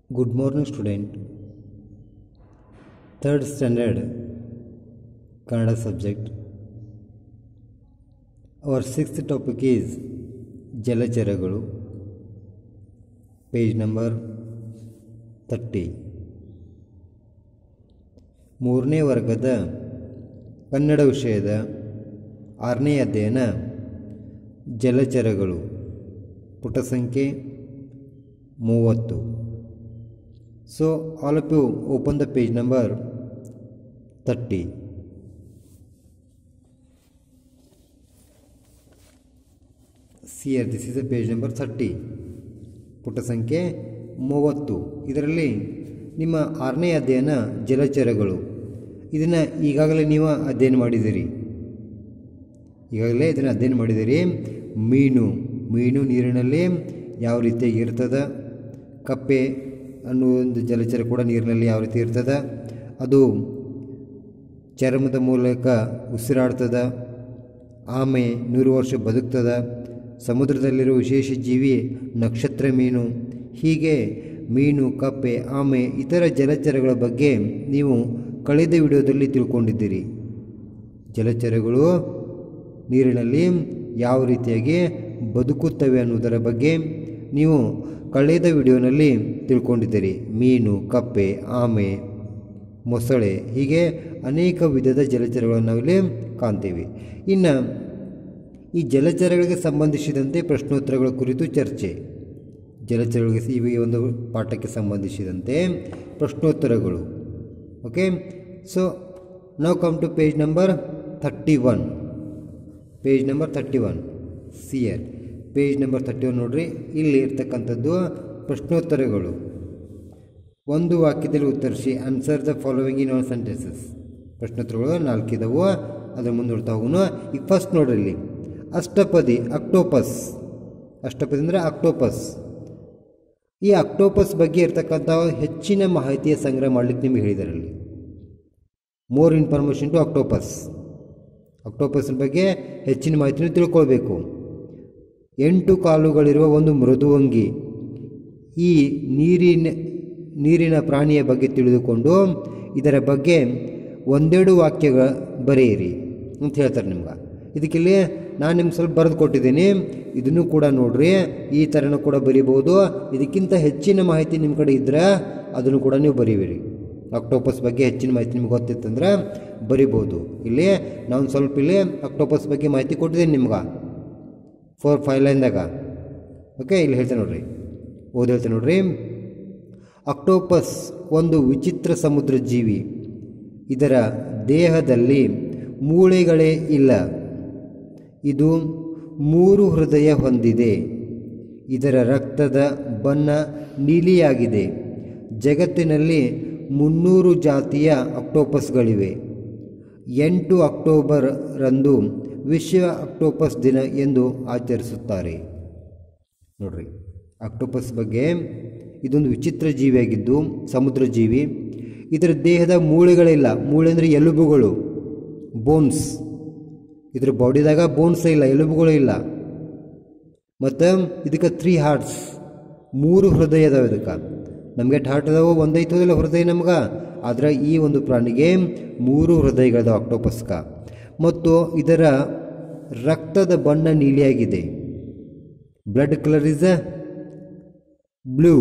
Good morning, student. Third standard Kannada subject. Our sixth topic is ಜಲಚರಗಳು page number thirty ಮೂರನೇ ವರ್ಗದ ಕನ್ನಡ ವಿಷಯದ ಆರನೇ ಅಧ್ಯಯನ ಜಲಚರಗಳು ಪುಟ ಸಂಖ್ಯೆ ಮೂವತ್ತು so all of you open the page number thirty see here this is a page number thirty ಪುಟ ಸಂಖ್ಯೆ ಮೂವತ್ತು ಇದರಲ್ಲಿ ನಿಮ್ಮ ಆರನೇ ಅಧ್ಯಯನ ಜಲಚರಗಳು ಇದನ್ನು ಈಗಾಗಲೇ ನೀವು ಅಧ್ಯಯನ ಮಾಡಿದ್ದೀರಿ ಈಗಾಗಲೇ ಇದನ್ನು ಅಧ್ಯಯನ ಮಾಡಿದ್ದೀರಿ ಮೀನು ಮೀನು ನೀರಿನಲ್ಲಿ ಯಾವ ರೀತಿಯಾಗಿ ಇರ್ತದೆ ಕಪ್ಪೆ ಅನ್ನೋ ಒಂದು ಜಲಚರ ಕೂಡ ನೀರಿನಲ್ಲಿ ಯಾವ ರೀತಿ ಇರ್ತದೆ ಅದು ಚರ್ಮದ ಮೂಲಕ ಉಸಿರಾಡ್ತದ ಆಮೆ ನೂರು ವರ್ಷ ಬದುಕ್ತದ ಸಮುದ್ರದಲ್ಲಿರುವ ವಿಶೇಷ ಜೀವಿ ನಕ್ಷತ್ರ ಮೀನು ಹೀಗೆ ಮೀನು ಕಪ್ಪೆ ಆಮೆ ಇತರ ಜಲಚರಗಳ ಬಗ್ಗೆ ನೀವು ಕಳೆದ ವಿಡಿಯೋದಲ್ಲಿ ತಿಳ್ಕೊಂಡಿದ್ದೀರಿ ಜಲಚರಗಳು ನೀರಿನಲ್ಲಿ ಯಾವ ರೀತಿಯಾಗಿ ಬದುಕುತ್ತವೆ ಅನ್ನೋದರ ಬಗ್ಗೆ ನೀವು ಕಳೆದ ವಿಡಿಯೋನಲ್ಲಿ ತಿಳ್ಕೊಂಡಿದ್ದೀರಿ ಮೀನು ಕಪ್ಪೆ ಆಮೆ ಮೊಸಳೆ ಹೀಗೆ ಅನೇಕ ವಿಧದ ಜಲಚರಗಳನ್ನು ನಾವಿಲ್ಲಿ ಕಾಣ್ತೀವಿ ಇನ್ನು ಈ ಜಲಚರಗಳಿಗೆ ಸಂಬಂಧಿಸಿದಂತೆ ಪ್ರಶ್ನೋತ್ತರಗಳ ಕುರಿತು ಚರ್ಚೆ ಜಲಚರಗಳಿಗೆ ಈ ಒಂದು ಪಾಠಕ್ಕೆ ಸಂಬಂಧಿಸಿದಂತೆ ಪ್ರಶ್ನೋತ್ತರಗಳು ಓಕೆ ಸೊ ನಾವು come to page number thirty one page number thirty one see here page number thirty one ನೋಡ್ರಿ ಇಲ್ಲಿ ಇರ್ತಕ್ಕಂಥದ್ದು ಪ್ರಶ್ನೋತ್ತರಗಳು ಒಂದು ವಾಕ್ಯದಲ್ಲಿ ಉತ್ತರಿಸಿ answer the following in our sentences ಪ್ರಶ್ನೋತ್ತರಗಳು ನಾಲ್ಕಿದವು ಅದ್ರ ಮುಂದುವರ್ತಾ ಹೋಗೋಣ ಈಗ ಫಸ್ಟ್ ನೋಡ್ರಿ ಇಲ್ಲಿ ಅಷ್ಟಪದಿ ಅಕ್ಟೋಪಸ್ ಅಷ್ಟಪದಿ ಅಂದರೆ ಅಕ್ಟೋಪಸ್ ಈ ಅಕ್ಟೋಪಸ್ ಬಗ್ಗೆ ಇರ್ತಕ್ಕಂಥ ಹೆಚ್ಚಿನ ಮಾಹಿತಿಯ ಸಂಗ್ರಹ ಮಾಡಲಿಕ್ಕೆ ನಿಮಗೆ ಹೇಳಿದ್ದಾರೆ ಅಲ್ಲಿ ಮೋರ್ ಇನ್ಫಾರ್ಮೇಷನ್ ಟು ಅಕ್ಟೋಪಸ್ ಅಕ್ಟೋಪಸ್ನ ಬಗ್ಗೆ ಹೆಚ್ಚಿನ ಮಾಹಿತಿನ ತಿಳ್ಕೊಳ್ಬೇಕು ಎಂಟು ಕಾಲುಗಳಿರುವ ಒಂದು ಮೃದುವಂಗಿ ಈ ನೀರಿನ ನೀರಿನ ಪ್ರಾಣಿಯ ಬಗ್ಗೆ ತಿಳಿದುಕೊಂಡು ಇದರ ಬಗ್ಗೆ ಒಂದೆರಡು ವಾಕ್ಯಗಳ ಬರೆಯಿರಿ ಅಂತ ಹೇಳ್ತಾರೆ ನಿಮ್ಗೆ ಇದಕ್ಕಿಲ್ಲಿ ನಾನು ನಿಮ್ಗೆ ಸ್ವಲ್ಪ ಬರೆದು ಕೊಟ್ಟಿದ್ದೀನಿ ಇದನ್ನು ಕೂಡ ನೋಡ್ರಿ ಈ ಥರನೂ ಕೂಡ ಬರಿಬೋದು ಇದಕ್ಕಿಂತ ಹೆಚ್ಚಿನ ಮಾಹಿತಿ ನಿಮ್ಮ ಕಡೆ ಇದ್ದರೆ ಅದನ್ನು ಕೂಡ ನೀವು ಬರೀವಿರಿ ಅಕ್ಟೋಪಸ್ ಬಗ್ಗೆ ಹೆಚ್ಚಿನ ಮಾಹಿತಿ ನಿಮ್ಗೆ ಗೊತ್ತಿತ್ತಂದ್ರೆ ಬರಿಬೋದು ಇಲ್ಲಿ ನಾನು ಸ್ವಲ್ಪ ಇಲ್ಲಿ ಅಕ್ಟೋಪಸ್ ಬಗ್ಗೆ ಮಾಹಿತಿ ಕೊಟ್ಟಿದ್ದೀನಿ ನಿಮ್ಗೆ ಫೋರ್ ಫೈವ್ ಲೈನ್ದಾಗ ಓಕೆ ಇಲ್ಲಿ ಹೇಳ್ತೇನೆ ನೋಡ್ರಿ ಓದಿ ಹೇಳ್ತೇನೆ ನೋಡ್ರಿ ಅಕ್ಟೋಪಸ್ ಒಂದು ವಿಚಿತ್ರ ಸಮುದ್ರ ಜೀವಿ ಇದರ ದೇಹದಲ್ಲಿ ಮೂಳೆಗಳೇ ಇಲ್ಲ ಇದು ಮೂರು ಹೃದಯ ಹೊಂದಿದೆ ಇದರ ರಕ್ತದ ಬಣ್ಣ ನೀಲಿಯಾಗಿದೆ ಜಗತ್ತಿನಲ್ಲಿ ಮುನ್ನೂರು ಜಾತಿಯ ಅಕ್ಟೋಪಸ್ಗಳಿವೆ ಎಂಟು ಅಕ್ಟೋಬರ್ ರಂದು ವಿಶ್ವ ಅಕ್ಟೋಪಸ್ ದಿನ ಎಂದು ಆಚರಿಸುತ್ತಾರೆ ನೋಡ್ರಿ ಅಕ್ಟೋಪಸ್ ಬಗ್ಗೆ ಇದೊಂದು ವಿಚಿತ್ರ ಜೀವಿಯಾಗಿದ್ದು ಸಮುದ್ರ ಜೀವಿ ಇದರ ದೇಹದ ಮೂಳೆಗಳಿಲ್ಲ ಮೂಳೆ ಅಂದರೆ ಎಲುಬುಗಳು ಬೋನ್ಸ್ ಇದ್ರ ಬಾಡಿದಾಗ ಬೋನ್ಸ್ ಇಲ್ಲ ಎಲುಬುಗಳು ಇಲ್ಲ ಮತ್ತು ಇದಕ್ಕೆ ತ್ರೀ ಹಾರ್ಟ್ಸ್ ಮೂರು ಹೃದಯ ಅದಾವೆ ಇದಕ್ಕೆ ನಮಗೆ ಹಾರ್ಟ್ ಅದಾವ ಒಂದೈತದಿಲ್ಲ ಹೃದಯ ನಮ್ಗೆ ಆದರೆ ಈ ಒಂದು ಪ್ರಾಣಿಗೆ ಮೂರು ಹೃದಯಗಳದಾವ ಅಕ್ಟೋಪಸ್ಕ ಮತ್ತು ಇದರ ರಕ್ತದ ಬಣ್ಣ ನೀಲಿಯಾಗಿದೆ ಬ್ಲಡ್ ಕಲರ್ ಇಸ್ ಬ್ಲೂ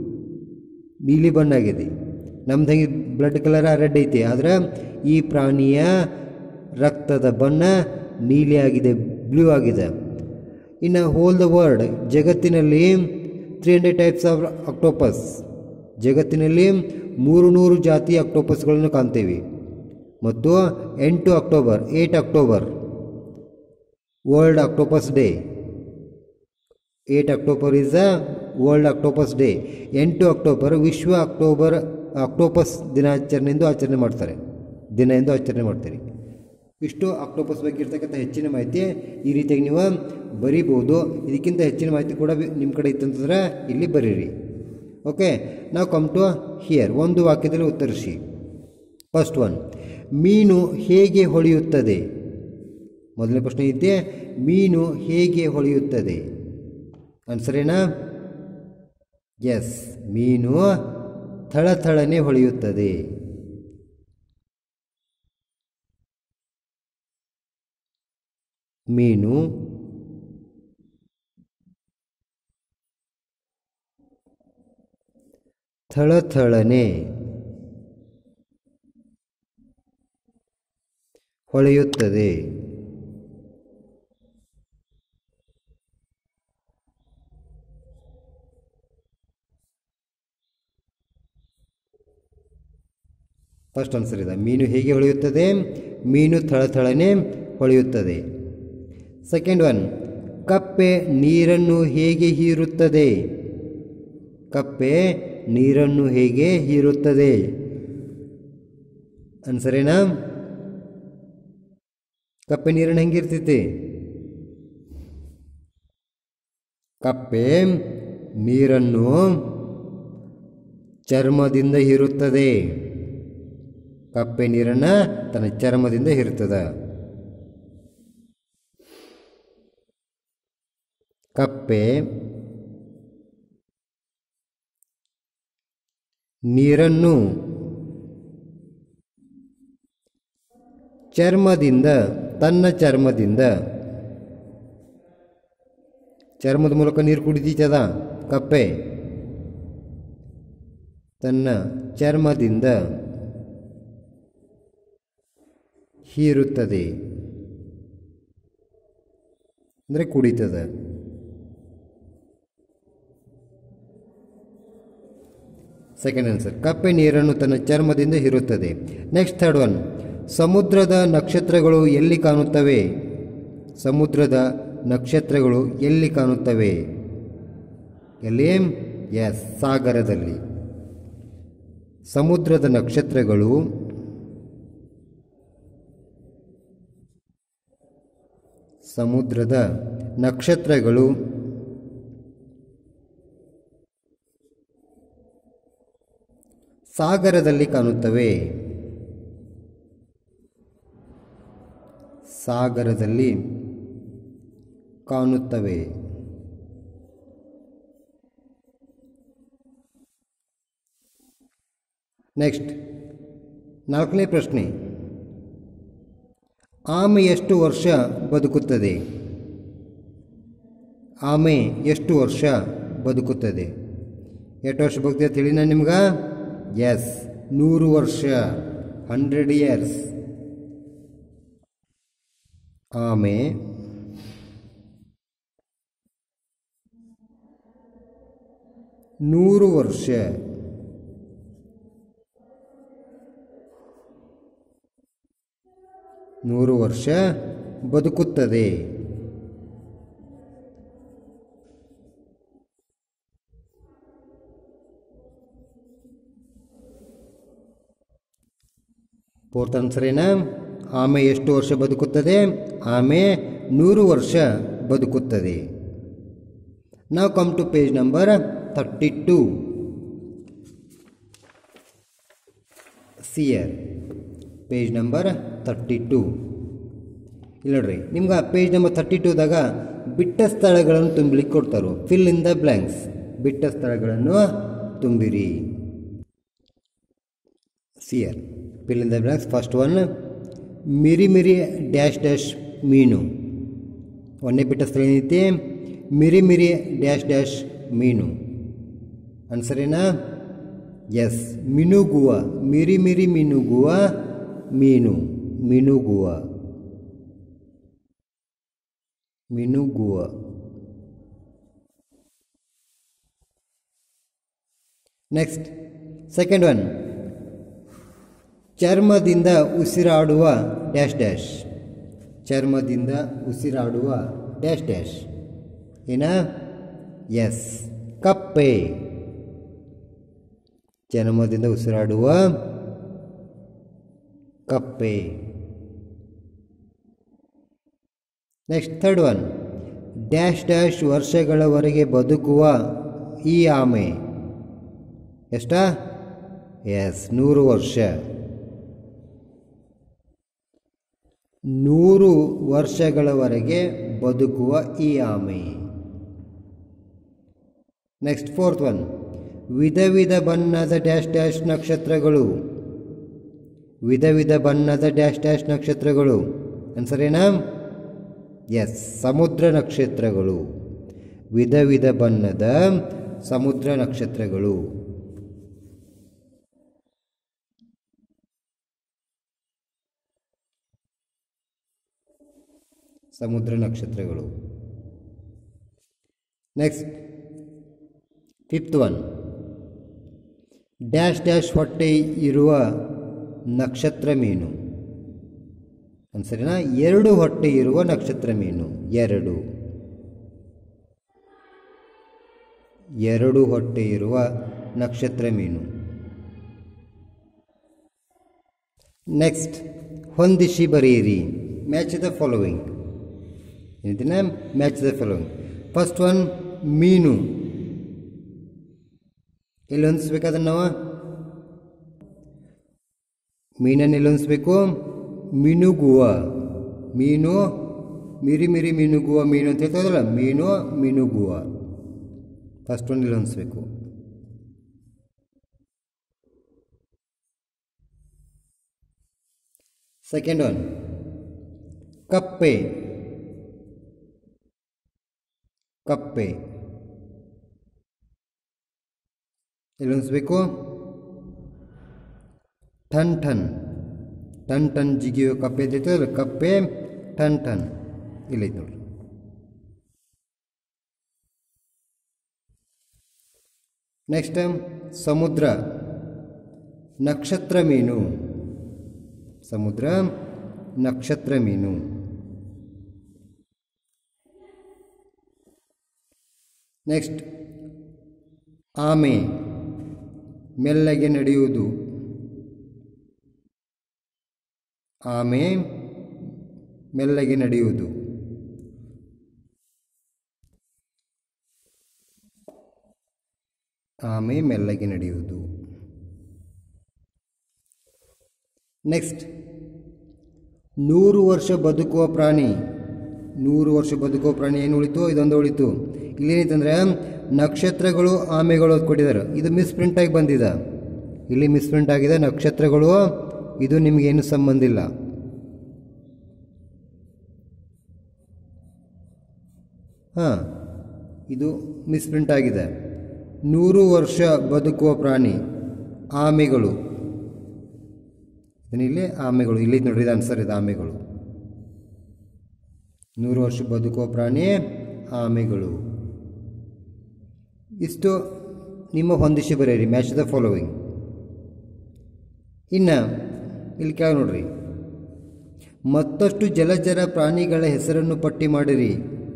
ನೀಲಿ ಬಣ್ಣ ಆಗಿದೆ ನಮ್ದು ಹೆಂಗೆ ಬ್ಲಡ್ ಕಲರ್ ರೆಡ್ ಐತಿ ಆದರೆ ಈ ಪ್ರಾಣಿಯ ರಕ್ತದ ಬಣ್ಣ ನೀಲಿ ಆಗಿದೆ ಬ್ಲೂ ಆಗಿದೆ ಇನ್ನು ಹೋಲ್ ದ ವರ್ಲ್ಡ್ ಜಗತ್ತಿನಲ್ಲಿ three hundred types of octopus ಜಗತ್ತಿನಲ್ಲಿ ಮೂರು ನೂರು ಜಾತಿಯ ಅಕ್ಟೋಪಸ್ಗಳನ್ನು ಕಾಣ್ತೇವೆ ಮತ್ತು ಎಂಟು October eight October world octopus day eight October is a world octopus day ಎಂಟು ಅಕ್ಟೋಬರ್ ವಿಶ್ವ ಅಕ್ಟೋಬರ್ ಅಕ್ಟೋಪಸ್ ದಿನಾಚರಣೆಯಿಂದ ಆಚರಣೆ ಮಾಡ್ತಾರೆ ದಿನ ಎಂದು ಆಚರಣೆ ಮಾಡ್ತಾರೆ ಇಷ್ಟು ಅಕ್ಟೋಪಸ್ ಬಗ್ಗೆ ಇರ್ತಕ್ಕಂಥ ಹೆಚ್ಚಿನ ಮಾಹಿತಿ ಈ ರೀತಿಯಾಗಿ ನೀವು ಬರಿಬೋದು ಇದಕ್ಕಿಂತ ಹೆಚ್ಚಿನ ಮಾಹಿತಿ ಕೂಡ ನಿಮ್ಮ ಕಡೆ ಇತ್ತಂತಂದ್ರೆ ಇಲ್ಲಿ ಬರೀರಿ ಓಕೆ ನಾವು ಕಮ್ ಟು ಹಿಯರ್ ಒಂದು ವಾಕ್ಯದಲ್ಲಿ ಉತ್ತರಿಸಿ ಫಸ್ಟ್ ಒನ್ ಮೀನು ಹೇಗೆ ಹೊಳೆಯುತ್ತದೆ ಮೊದಲನೇ ಪ್ರಶ್ನೆ ಐತೆ ಮೀನು ಹೇಗೆ ಹೊಳೆಯುತ್ತದೆ ಆನ್ಸರ್ ಏನ ಎಸ್ ಮೀನು ಥಳಥಳನೆ ಹೊಳೆಯುತ್ತದೆ ಮೀನು ಥಳಥಳನೆ ಹೊಳೆಯುತ್ತದೆ ಫಸ್ಟ್ ಆನ್ಸರ್ ಇದೆ ಮೀನು ಹೇಗೆ ಹೊಳೆಯುತ್ತದೆ ಮೀನು ಥಳಥಳನೆ ಹೊಳೆಯುತ್ತದೆ ಸೆಕೆಂಡ್ ಒನ್ ಕಪ್ಪೆ ನೀರನ್ನು ಹೇಗೆ ಹೀರುತ್ತದೆ ಕಪ್ಪೆ ನೀರನ್ನು ಹೇಗೆ ಹೀರುತ್ತದೆ ಅನ್ಸರೇನಾ ಕಪ್ಪೆ ನೀರನ್ನು ಹೆಂಗಿರ್ತೈತಿ ಕಪ್ಪೆ ನೀರನ್ನು ಚರ್ಮದಿಂದ ಹೀರುತ್ತದೆ ಕಪ್ಪೆ ನೀರನ್ನು ತನ್ನ ಚರ್ಮದಿಂದ ಹೀರುತ್ತದೆ ಕಪ್ಪೆ ನೀರನ್ನು ಚರ್ಮದಿಂದ ತನ್ನ ಚರ್ಮದಿಂದ ಚರ್ಮದ ಮೂಲಕ ನೀರು ಕುಡಿದೀತದ ಕಪ್ಪೆ ತನ್ನ ಚರ್ಮದಿಂದ ಹೀರುತ್ತದೆ ಅಂದರೆ ಕುಡಿತದೆ ಸೆಕೆಂಡ್ ಆನ್ಸರ್ ಕಪ್ಪೆ ನೀರನ್ನು ತನ್ನ ಚರ್ಮದಿಂದ ಹೀರುತ್ತದೆ ನೆಕ್ಸ್ಟ್ ಥರ್ಡ್ ಒನ್ ಸಮುದ್ರದ ನಕ್ಷತ್ರಗಳು ಎಲ್ಲಿ ಕಾಣುತ್ತವೆ ಸಮುದ್ರದ ನಕ್ಷತ್ರಗಳು ಎಲ್ಲಿ ಕಾಣುತ್ತವೆ ಎಲ್ಲಿ ಎಸ್ ಸಾಗರದಲ್ಲಿ ಸಮುದ್ರದ ನಕ್ಷತ್ರಗಳು ಸಮುದ್ರದ ನಕ್ಷತ್ರಗಳು ಸಾಗರದಲ್ಲಿ ಕಾಣುತ್ತವೆ ಸಾಗರದಲ್ಲಿ ಕಾಣುತ್ತವೆ ನೆಕ್ಸ್ಟ್ ನಾಲ್ಕನೇ ಪ್ರಶ್ನೆ ಆಮೆ ಎಷ್ಟು ವರ್ಷ ಬದುಕುತ್ತದೆ ಆಮೆ ಎಷ್ಟು ವರ್ಷ ಬದುಕುತ್ತದೆ ಎಷ್ಟು ವರ್ಷ ಬದುಕ್ತದೆ ತಿಳಿನ ನಿಮ್ಗೆ ಎಸ್ ನೂರು ವರ್ಷ ಹಂಡ್ರೆಡ್ ಇಯರ್ಸ್ ಆಮೆ ನೂರು ವರ್ಷ ನೂರು ವರ್ಷ ಬದುಕುತ್ತದೆ ಫೋರ್ತ್ ಆನ್ಸರ್ ಏನ ಆಮೆ ಎಷ್ಟು ವರ್ಷ ಬದುಕುತ್ತದೆ ಆಮೆ ನೂರು ವರ್ಷ ಬದುಕುತ್ತದೆ ನಾವು come to page number thirty two see here page number thirty two ಇಲ್ಲ ನೋಡ್ರಿ ನಿಮ್ಗೆ ಪೇಜ್ ನಂಬರ್ ತರ್ಟಿ ಟೂದಾಗ ಬಿಟ್ಟ ಸ್ಥಳಗಳನ್ನು ತುಂಬಲಿಕ್ಕೆ ಕೊಡ್ತಾರೆ ಫಿಲ್ ಇನ್ ದ ಬ್ಲ್ಯಾಂಕ್ಸ್ ಬಿಟ್ಟ ಸ್ಥಳಗಳನ್ನು ತುಂಬಿರಿ see here fill in the blanks first one ಮಿರಿ ಮಿರಿ ಡ್ಯಾಶ್ ಡ್ಯಾಶ್ ಮೀನು ಒಂದೇ ಬಿಟ್ಟ ಸ್ಥಳ ಏನೈತಿ ಮಿರಿ ಮಿರಿ ಡ್ಯಾಶ್ ಡ್ಯಾಶ್ ಮೀನು ಆನ್ಸರ್ ಏನಾ ಎಸ್ ಮಿನುಗುವ ಮಿರಿ ಮಿರಿ ಮಿನುಗುವ ಮೀನು ಮಿನುಗುವ ಮಿನುಗುವ ನೆಕ್ಸ್ಟ್ ಸೆಕೆಂಡ್ ಒನ್ ಚರ್ಮದಿಂದ ಉಸಿರಾಡುವ ಡ್ಯಾಶ್ ಡ್ಯಾಶ್ ಚರ್ಮದಿಂದ ಉಸಿರಾಡುವ ಡ್ಯಾಶ್ ಡ್ಯಾಶ್ ಏನ ಎಸ್ ಕಪ್ಪೆ ಚರ್ಮದಿಂದ ಉಸಿರಾಡುವ ಕಪ್ಪೆ next third one dash dash ವರ್ಷಗಳವರೆಗೆ ಬದುಕುವ ಈ ಆಮೆ ಎಷ್ಟ ಎಸ್ ನೂರು ವರ್ಷ ನೂರು ವರ್ಷಗಳವರೆಗೆ ಬದುಕುವ ಈ ಆಮೆ ನೆಕ್ಸ್ಟ್ ಫೋರ್ತ್ ಒನ್ ವಿಧ ವಿಧ ಬಣ್ಣದ ಡ್ಯಾಶ್ ಡ್ಯಾಶ್ ನಕ್ಷತ್ರಗಳು ವಿಧ ವಿಧ ಬಣ್ಣದ ಡ್ಯಾಶ್ ಡ್ಯಾಶ್ ನಕ್ಷತ್ರಗಳು ಆನ್ಸರ್ ಏನಾ ಎಸ್ ಸಮುದ್ರ ನಕ್ಷತ್ರಗಳು ವಿಧ ವಿಧ ಬಣ್ಣದ ಸಮುದ್ರ ನಕ್ಷತ್ರಗಳು ಸಮುದ್ರ ನಕ್ಷತ್ರಗಳು next fifth one dash dash ಹೊಟ್ಟೆ ಇರುವ ನಕ್ಷತ್ರ ಮೀನು ಸರಿನಾ ಎರಡು ಹೊಟ್ಟೆ ಇರುವ ನಕ್ಷತ್ರ ಮೀನು ಎರಡು ಎರಡು ಹೊಟ್ಟೆ ಇರುವ ನಕ್ಷತ್ರ ಮೀನು ನೆಕ್ಸ್ಟ್ ಹೊಂದಿಸಿ ಬರೆಯಿರಿ ಮ್ಯಾಚ್ ದ ಫಾಲೋವಿಂಗ್ ಏನಿದೆ match the following first one ಮೀನು ಎಲ್ಲಿ ಹೊಂದಿಸ್ಬೇಕು ಅದನ್ನು ನಾವು ಮೀನನ್ನು ಎಲ್ಲಿ ಹೊಂದಿಸ್ಬೇಕು ಮಿನುಗುವ ಮೀನು ಮಿರಿ ಮಿರಿ ಮಿನುಗುವ ಮೀನು ಅಂತ ಹೇಳ್ತಾರಲ್ಲ ಮೀನು ಮಿನುಗುವ ಫಸ್ಟ್ ಒನ್ ಇಲ್ಲಿ ಹೊಂದಿಸ್ಬೇಕು ಸೆಕೆಂಡ್ ಒನ್ ಕಪ್ಪೆ ಕಪ್ಪೆ ಎಲ್ಲಿ ಹೊಂದಿಸ್ಬೇಕು ಟನ್ ಟನ್ ಟನ್ ಟನ್ ಜಿಗಿಯೋ ಕಪ್ಪೆ ಇರ್ತೈತಲ್ಲ ಕಪ್ಪೆ ಟನ್ ಟನ್ ಇಲ್ಲೈತೆ ನೋಡ್ರಿ ನೆಕ್ಸ್ಟ್ ಸಮುದ್ರ ನಕ್ಷತ್ರ ಮೀನು ಸಮುದ್ರ ನಕ್ಷತ್ರ ಮೀನು ನೆಕ್ಸ್ಟ್ ಆಮೆ ಮೆಲ್ಲಗೆ ನಡೆಯುವುದು ಆಮೆ ಮೆಲ್ಲಗೆ ನಡೆಯುವುದು ಆಮೆ ಮೆಲ್ಲಗೆ ನಡೆಯುವುದು ನೆಕ್ಸ್ಟ್ ನೂರು ವರ್ಷ ಬದುಕುವ ಪ್ರಾಣಿ ನೂರು ವರ್ಷ ಬದುಕುವ ಪ್ರಾಣಿ ಏನು ಉಳಿತು ಇದೊಂದು ಉಳಿತು ಇಲ್ಲೇನೈತಂದ್ರೆ ನಕ್ಷತ್ರಗಳು ಆಮೆಗಳು ಅಂತ ಕೊಟ್ಟಿದ್ದಾರೆ ಇದು ಮಿಸ್ಪ್ರಿಂಟ್ ಆಗಿ ಬಂದಿದೆ ಇಲ್ಲಿ ಮಿಸ್ಪ್ರಿಂಟ್ ಆಗಿದೆ ನಕ್ಷತ್ರಗಳು ಇದು ನಿಮಗೇನು ಸಂಬಂಧ ಇಲ್ಲ ಹಾಂ ಇದು ಮಿಸ್ಪ್ರಿಂಟ್ ಆಗಿದೆ ನೂರು ವರ್ಷ ಬದುಕುವ ಪ್ರಾಣಿ ಆಮೆಗಳು ಇಲ್ಲಿ ಆಮೆಗಳು ಇಲ್ಲಿ ನೋಡ್ರಿ ಇದು ಆನ್ಸರ್ ಇದೆ ಆಮೆಗಳು ನೂರು ವರ್ಷ ಬದುಕುವ ಪ್ರಾಣಿ ಆಮೆಗಳು ಇಷ್ಟು ನಿಮ್ಮ ಹೊಂದಿಸಿ ಬರೆಯಿರಿ ಮ್ಯಾಚ್ ದ ಫಾಲೋವಿಂಗ್ ಇನ್ನು ಇಲ್ಲಿ ಕೆಳಗೆ ನೋಡ್ರಿ ಮತ್ತಷ್ಟು ಜಲಚರ ಪ್ರಾಣಿಗಳ ಹೆಸರನ್ನು ಪಟ್ಟಿ ಮಾಡಿರಿ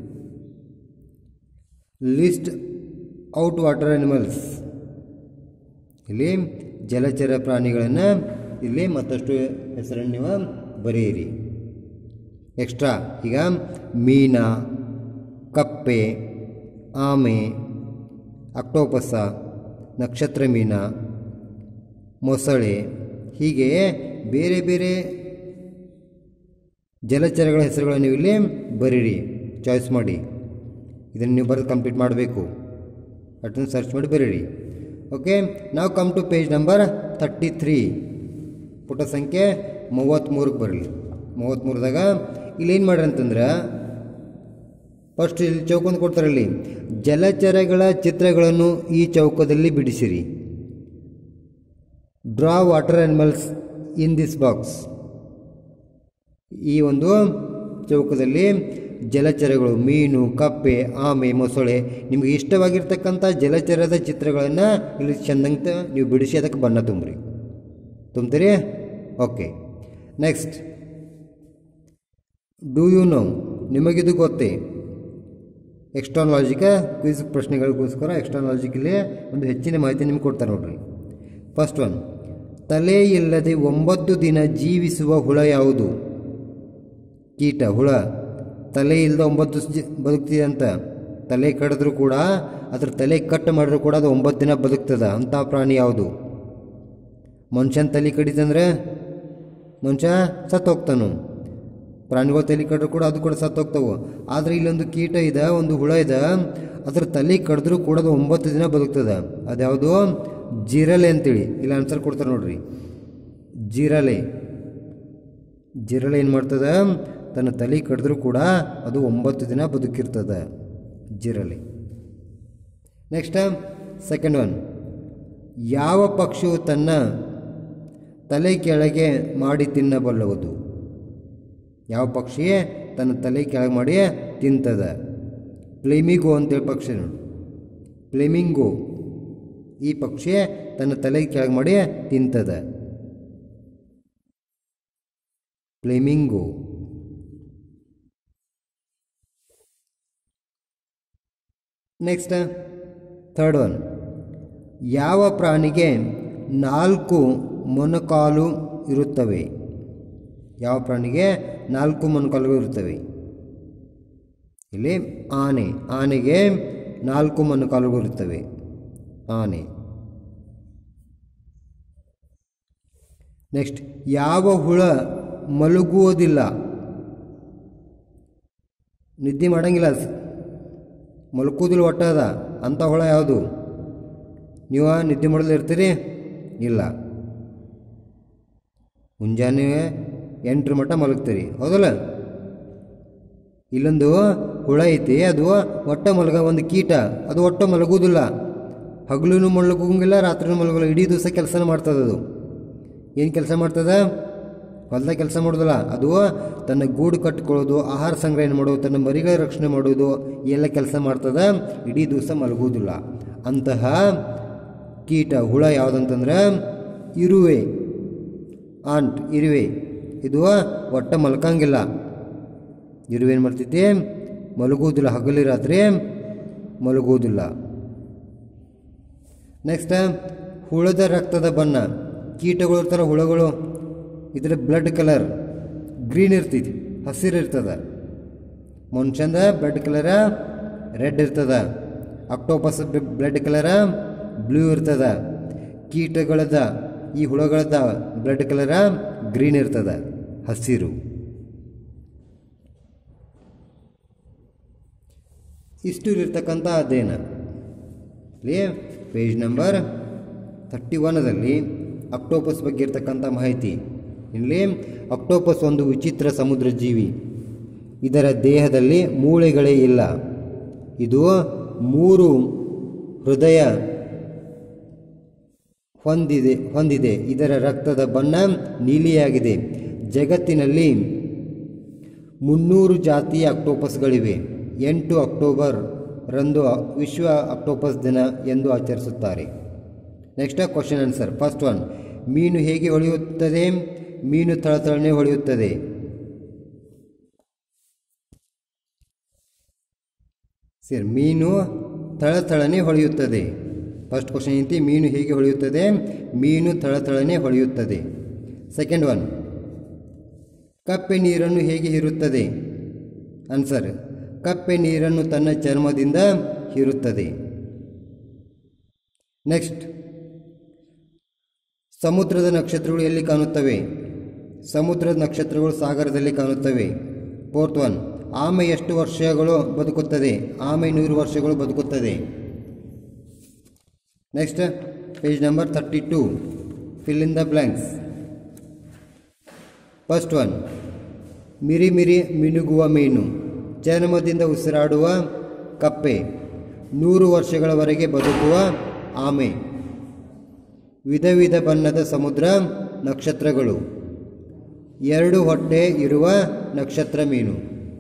ಲಿಸ್ಟ್ ಔಟ್ ವಾಟರ್ ಅನಿಮಲ್ಸ್ ಇಲ್ಲಿ ಜಲಚರ ಪ್ರಾಣಿಗಳನ್ನು ಇಲ್ಲಿ ಮತ್ತಷ್ಟು ಹೆಸರನ್ನು ನೀವು ಬರೆಯಿರಿ ಎಕ್ಸ್ಟ್ರಾ ಈಗ ಮೀನ ಕಪ್ಪೆ ಆಮೆ ಅಕ್ಟೋಪಸ ನಕ್ಷತ್ರ ಮೀನ ಮೊಸಳೆ ಹೀಗೆ ಬೇರೆ ಬೇರೆ ಜಲಚರಗಳ ಹೆಸರುಗಳನ್ನು ನೀವು ಇಲ್ಲಿ ಬರೀರಿ ಚಾಯ್ಸ್ ಮಾಡಿ ಇದನ್ನು ನೀವು ಬರೆದು ಕಂಪ್ಲೀಟ್ ಮಾಡಬೇಕು ಅಟನ್ನು ಸರ್ಚ್ ಮಾಡಿ ಬರೀರಿ ಓಕೆ ನಾವು come to page number thirty three ಪುಟ ಸಂಖ್ಯೆ ಮೂವತ್ತ್ಮೂರಕ್ಕೆ ಬರಲಿ ಮೂವತ್ತ್ಮೂರದಾಗ ಇಲ್ಲಿ ಏನು ಮಾಡ್ರಿ ಅಂತಂದ್ರೆ ಫಸ್ಟ್ ಇಲ್ಲಿ ಚೌಕಂದು ಕೊಡ್ತಾರೆ ಇಲ್ಲಿ ಜಲಚರಗಳ ಚಿತ್ರಗಳನ್ನು ಈ ಚೌಕದಲ್ಲಿ ಬಿಡಿಸಿರಿ draw water animals in this box ಈ ಒಂದು ಚೌಕದಲ್ಲಿ ಜಲಚರಗಳು ಮೀನು ಕಪ್ಪೆ ಆಮೆ ಮೊಸಳೆ ನಿಮಗೆ ಇಷ್ಟವಾಗಿರ್ತಕ್ಕಂಥ ಜಲಚರದ ಚಿತ್ರಗಳನ್ನು ಇಲ್ಲಿ ಚೆಂದಂತ ನೀವು ಬಿಡಿಸಿ ಅದಕ್ಕೆ ಬಣ್ಣ ತುಂಬ್ರಿ ತುಂಬ್ತೀರಿ okay next do you know ನಿಮಗಿದು ಗೊತ್ತೇ ಎಕ್ಸ್ಟ್ರಾಲಾಜಿಕ ಕ್ವಿಜ್ ಪ್ರಶ್ನೆಗಳಿಗೋಸ್ಕರ ಎಕ್ಸ್ಟ್ರಾಲಾಜಿಕಲ್ಲಿ ಒಂದು ಹೆಚ್ಚಿನ ಮಾಹಿತಿ ನಿಮ್ಗೆ ಕೊಡ್ತಾರೆ ನೋಡ್ರಿ ಫಸ್ಟ್ ಒನ್ ತಲೆ ಇಲ್ಲದೆ ಒಂಬತ್ತು ದಿನ ಜೀವಿಸುವ ಹುಳ ಯಾವುದು ಕೀಟ ಹುಳ ತಲೆ ಇಲ್ಲದೆ ಒಂಬತ್ತು ಜಿ- ಬದುಕ್ತಿದೆ ಅಂತ ತಲೆ ಕಡಿದ್ರೂ ಕೂಡ ಅದ್ರ ತಲೆ ಕಟ್ ಮಾಡಿದ್ರು ಕೂಡ ಅದು ಒಂಬತ್ತು ದಿನ ಬದುಕ್ತದ ಅಂಥ ಪ್ರಾಣಿ ಯಾವುದು ಮನುಷ್ಯನ ತಲೆ ಕಡಿತಂದ್ರೆ ಮನುಷ್ಯ ಸತ್ತು ಹೋಗ್ತಾನು ಪ್ರಾಣಿಗಳ ತಲೆ ಕಡ್ರು ಕೂಡ ಅದು ಕೂಡ ಸತ್ತೋಗ್ತಾವೆ ಆದರೆ ಇಲ್ಲೊಂದು ಕೀಟ ಇದೆ ಒಂದು ಹುಳ ಇದೆ ಅದ್ರ ತಲೆ ಕಡಿದ್ರೂ ಕೂಡ ಅದು ಒಂಬತ್ತು ದಿನ ಬದುಕ್ತದೆ ಅದ್ಯಾವುದು ಜಿರಲೆ ಅಂತೇಳಿ ಇಲ್ಲ ಆನ್ಸರ್ ಕೊಡ್ತಾರೆ ನೋಡ್ರಿ ಜಿರಲೆ ಜಿರಳೆ ಏನು ಮಾಡ್ತದೆ ತನ್ನ ತಲೆ ಕಡಿದ್ರೂ ಕೂಡ ಅದು ಒಂಬತ್ತು ದಿನ ಬದುಕಿರ್ತದೆ ಜಿರಳೆ ನೆಕ್ಸ್ಟ್ ಸೆಕೆಂಡ್ ಒನ್ ಯಾವ ಪಕ್ಷಿಯು ತನ್ನ ತಲೆ ಕೆಳಗೆ ಮಾಡಿ ತಿನ್ನಬಲ್ಲವುದು ಯಾವ ಪಕ್ಷಿ ತನ್ನ ತಲೆ ಕೆಳಗೆ ಮಾಡಿ ತಿಂತದ ಫ್ಲೇಮಿಗೋ ಅಂತೇಳಿ ಪಕ್ಷಿ ನೋಡಿ ಫ್ಲೇಮಿಂಗೋ ಈ ಪಕ್ಷಿ ತನ್ನ ತಲೆ ಕೆಳಗೆ ಮಾಡಿ ತಿಂತದ ಫ್ಲೇಮಿಂಗೋ ನೆಕ್ಸ್ಟ್ ಥರ್ಡ್ ಒನ್ ಯಾವ ಪ್ರಾಣಿಗೆ ನಾಲ್ಕು ಮೊನಕಾಲು ಇರುತ್ತವೆ ಯಾವ ಪ್ರಾಣಿಗೆ ನಾಲ್ಕು ಮೊನಕಾಲುಗಳು ಇರುತ್ತವೆ ಇಲ್ಲಿ ಆನೆ ಆನೆಗೆ ನಾಲ್ಕು ಮೊನಕಾಲುಗಳು ಇರುತ್ತವೆ ಆನೆ ನೆಕ್ಸ್ಟ್ ಯಾವ ಹುಳ ಮಲಗುವುದಿಲ್ಲ ನಿದ್ದೆ ಮಾಡಂಗಿಲ್ಲ ಸ್- ಮಲ್ಕೋದಿಲ್ಲ ಒಟ್ಟ ಅದ ಅಂಥ ಹುಳ ಯಾವುದು ನೀವು ನಿದ್ದೆ ಮಾಡಲು ಇರ್ತೀರಿ ಇಲ್ಲ ಮುಂಜಾನೆ ಎಂಟ್ರ ಮಟ್ಟ ಮಲಗ್ತೀರಿ ಹೌದಲ್ಲ ಇಲ್ಲೊಂದು ಹುಳ ಐತಿ ಅದು ಒಟ್ಟ ಮಲಗ ಒಂದು ಕೀಟ ಅದು ಒಟ್ಟ ಮಲಗುವುದಿಲ್ಲ ಹಗಲೂ ಮಲಗೋಂಗಿಲ್ಲ ರಾತ್ರಿನೂ ಮಲಗೋಲ್ಲ ಇಡೀ ದಿವಸ ಕೆಲಸನ ಮಾಡ್ತದೆ ಅದು ಏನು ಕೆಲಸ ಮಾಡ್ತದೆ ಹೊಲ್ದಾಗ ಕೆಲಸ ಮಾಡೋದಿಲ್ಲ ಅದು ತನ್ನ ಗೂಡು ಕಟ್ಕೊಳ್ಳೋದು ಆಹಾರ ಸಂಗ್ರಹಣೆ ಮಾಡೋದು ತನ್ನ ಮರಿಗಳ ರಕ್ಷಣೆ ಮಾಡೋದು ಈ ಎಲ್ಲ ಕೆಲಸ ಮಾಡ್ತದೆ ಇಡೀ ದಿವಸ ಮಲಗುವುದಿಲ್ಲ ಅಂತಹ ಕೀಟ ಹುಳ ಯಾವುದಂತಂದ್ರೆ ಇರುವೆ ಆಂಟ್ ಇರುವೆ ಇದು ಒಟ್ಟ ಮಲ್ಕಂಗಿಲ್ಲ ಇರುವೆ ಏನು ಮಾಡ್ತೈತಿ ಮಲಗುವುದಿಲ್ಲ ಹಗಲಿ ರಾತ್ರಿ ಮಲಗುವುದಿಲ್ಲ ನೆಕ್ಸ್ಟ್ ಹುಳದ ರಕ್ತದ ಬಣ್ಣ ಕೀಟಗಳು ಇರ್ತಾರ ಹುಳಗಳು ಇದರ ಬ್ಲಡ್ ಕಲರ್ ಗ್ರೀನ್ ಇರ್ತೈತಿ ಹಸಿರು ಇರ್ತದ ಮನುಷ್ಯಂದ ಬ್ಲಡ್ ಕಲರ ರೆಡ್ ಇರ್ತದ ಅಕ್ಟೋಪಸ್ ಬ್ಲಡ್ ಕಲರ ಬ್ಲೂ ಇರ್ತದ ಕೀಟಗಳದ ಈ ಹುಳಗಳದ ಬ್ಲಡ್ ಕಲರ ಗ್ರೀನ್ ಇರ್ತದ ಹಸಿರು ಇಷ್ಟು ಇರ್ತಕ್ಕಂಥ ಅಧ್ಯಯನ ಇಲ್ಲಿ ಪೇಜ್ ನಂಬರ್ ಥರ್ಟಿ ಒನ್ನಲ್ಲಿ ಅಕ್ಟೋಪಸ್ ಬಗ್ಗೆ ಇರ್ತಕ್ಕಂಥ ಮಾಹಿತಿ ಇಲ್ಲಿ ಅಕ್ಟೋಪಸ್ ಒಂದು ವಿಚಿತ್ರ ಸಮುದ್ರ ಜೀವಿ ಇದರ ದೇಹದಲ್ಲಿ ಮೂಳೆಗಳೇ ಇಲ್ಲ ಇದು ಮೂರು ಹೃದಯ ಹೊಂದಿದೆ ಹೊಂದಿದೆ ಇದರ ರಕ್ತದ ಬಣ್ಣ ನೀಲಿಯಾಗಿದೆ ಜಗತ್ತಿನಲ್ಲಿ ಮುನ್ನೂರು ಜಾತಿಯ ಅಕ್ಟೋಪಸ್ಗಳಿವೆ ಎಂಟು ಅಕ್ಟೋಬರ್ ರಂದು ವಿಶ್ವ ಅಕ್ಟೋಪಸ್ ದಿನ ಎಂದು ಆಚರಿಸುತ್ತಾರೆ next question answer first one ಮೀನು ಹೇಗೆ ಹೊಳೆಯುತ್ತದೆ ಮೀನು ಥಳಥಳನೆ ಹೊಳೆಯುತ್ತದೆ ಸರಿ ಮೀನು ಥಳಥಳನೆ ಹೊಳೆಯುತ್ತದೆ ಫಸ್ಟ್ ಕ್ವಶನ್ ಐತಿ ಮೀನು ಹೇಗೆ ಹೊಳೆಯುತ್ತದೆ ಮೀನು ಥಳಥಳನೆ ಹೊಳೆಯುತ್ತದೆ ಸೆಕೆಂಡ್ ಒನ್ ಕಪ್ಪೆ ನೀರನ್ನು ಹೇಗೆ ಹೀರುತ್ತದೆ ಆನ್ಸರ್ ಕಪ್ಪೆ ನೀರನ್ನು ತನ್ನ ಚರ್ಮದಿಂದ ಹೀರುತ್ತದೆ ನೆಕ್ಸ್ಟ್ ಸಮುದ್ರದ ನಕ್ಷತ್ರಗಳು ಎಲ್ಲಿ ಕಾಣುತ್ತವೆ ಸಮುದ್ರದ ನಕ್ಷತ್ರಗಳು ಸಾಗರದಲ್ಲಿ ಕಾಣುತ್ತವೆ ಫೋರ್ತ್ ಒನ್ ಆಮೆ ಎಷ್ಟು ವರ್ಷಗಳು ಬದುಕುತ್ತದೆ ಆಮೆ ನೂರು ವರ್ಷಗಳು ಬದುಕುತ್ತದೆ next page number thirty two fill in the blanks first one ಮಿರಿ ಮಿರಿ ಮಿನುಗುವ ಮೀನು ಚರ್ಮದಿಂದ ಉಸಿರಾಡುವ ಕಪ್ಪೆ ನೂರು ವರ್ಷಗಳವರೆಗೆ ಬದುಕುವ ಆಮೆ ವಿಧ ವಿಧ ಬಣ್ಣದ ಸಮುದ್ರ ನಕ್ಷತ್ರಗಳು ಎರಡು ಹೊಟ್ಟೆ ಇರುವ ನಕ್ಷತ್ರ ಮೀನು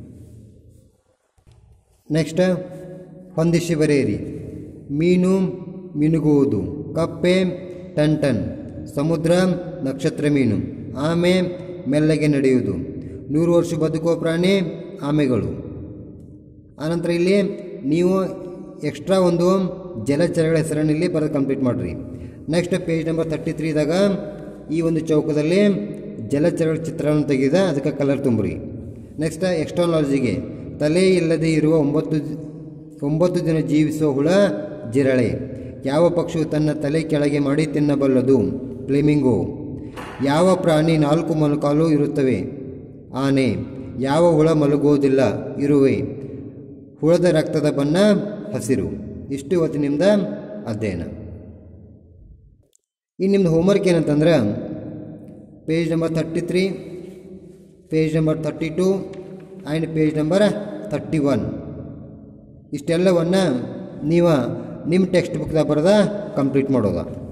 ನೆಕ್ಸ್ಟ್ ಹೊಂದಿಸಿ ಬರೆಯಿರಿ ಮೀನು ಮಿನುಗುವುದು ಕಪ್ಪೆ ಟನ್ ಟನ್ ಸಮುದ್ರ ನಕ್ಷತ್ರ ಮೀನು ಆಮೆ ಮೆಲ್ಲಗೆ ನಡೆಯುವುದು ನೂರು ವರ್ಷ ಬದುಕುವ ಪ್ರಾಣಿ ಆಮೆಗಳು ಆನಂತರ ಇಲ್ಲಿ ನೀವು ಎಕ್ಸ್ಟ್ರಾ ಒಂದು ಜಲಚರಗಳ ಹೆಸರನ್ನು ಇಲ್ಲಿ ಬರೆದು ಕಂಪ್ಲೀಟ್ ಮಾಡಿರಿ ನೆಕ್ಸ್ಟ್ ಪೇಜ್ ನಂಬರ್ ತರ್ಟಿ ತ್ರೀದಾಗ ಈ ಒಂದು ಚೌಕದಲ್ಲಿ ಜಲಚರಗಳ ಚಿತ್ರವನ್ನು ತೆಗೆದ ಅದಕ್ಕೆ ಕಲರ್ ತುಂಬ್ರಿ ನೆಕ್ಸ್ಟ್ ಎಕ್ಸ್ಟ್ರಾನಾಲಜಿಗೆ ತಲೆ ಇಲ್ಲದೆ ಇರುವ ಒಂಬತ್ತು ಜ- ಒಂಬತ್ತು ದಿನ ಜೀವಿಸುವ ಹುಳ ಜಿರಳೆ ಯಾವ ಪಕ್ಷಿಯು ತನ್ನ ತಲೆ ಕೆಳಗೆ ಮಾಡಿ ತಿನ್ನಬಲ್ಲದು ಫ್ಲೇಮಿಂಗೋ ಯಾವ ಪ್ರಾಣಿ ನಾಲ್ಕು ಮೊಣಕಾಲು ಇರುತ್ತವೆ ಆನೆ ಯಾವ ಹುಳ ಮಲಗುವುದಿಲ್ಲ ಇರುವೆ ಹುಳದ ರಕ್ತದ ಬಣ್ಣ ಹಸಿರು ಇಷ್ಟು ಇವತ್ತು ನಿಮ್ದು ಅಧ್ಯಯನ ಇನ್ನು ನಿಮ್ದು ಹೋಮ್ವರ್ಕ್ ಏನಂತಂದ್ರೆ page number thirty three page number thirty two and page number thirty one ಇಷ್ಟೆಲ್ಲವನ್ನು ನೀವು ನಿಮ್ಮ ಟೆಕ್ಸ್ಟ್ ಬುಕ್ದಾಗ ಬರೆದ ಕಂಪ್ಲೀಟ್ ಮಾಡೋದು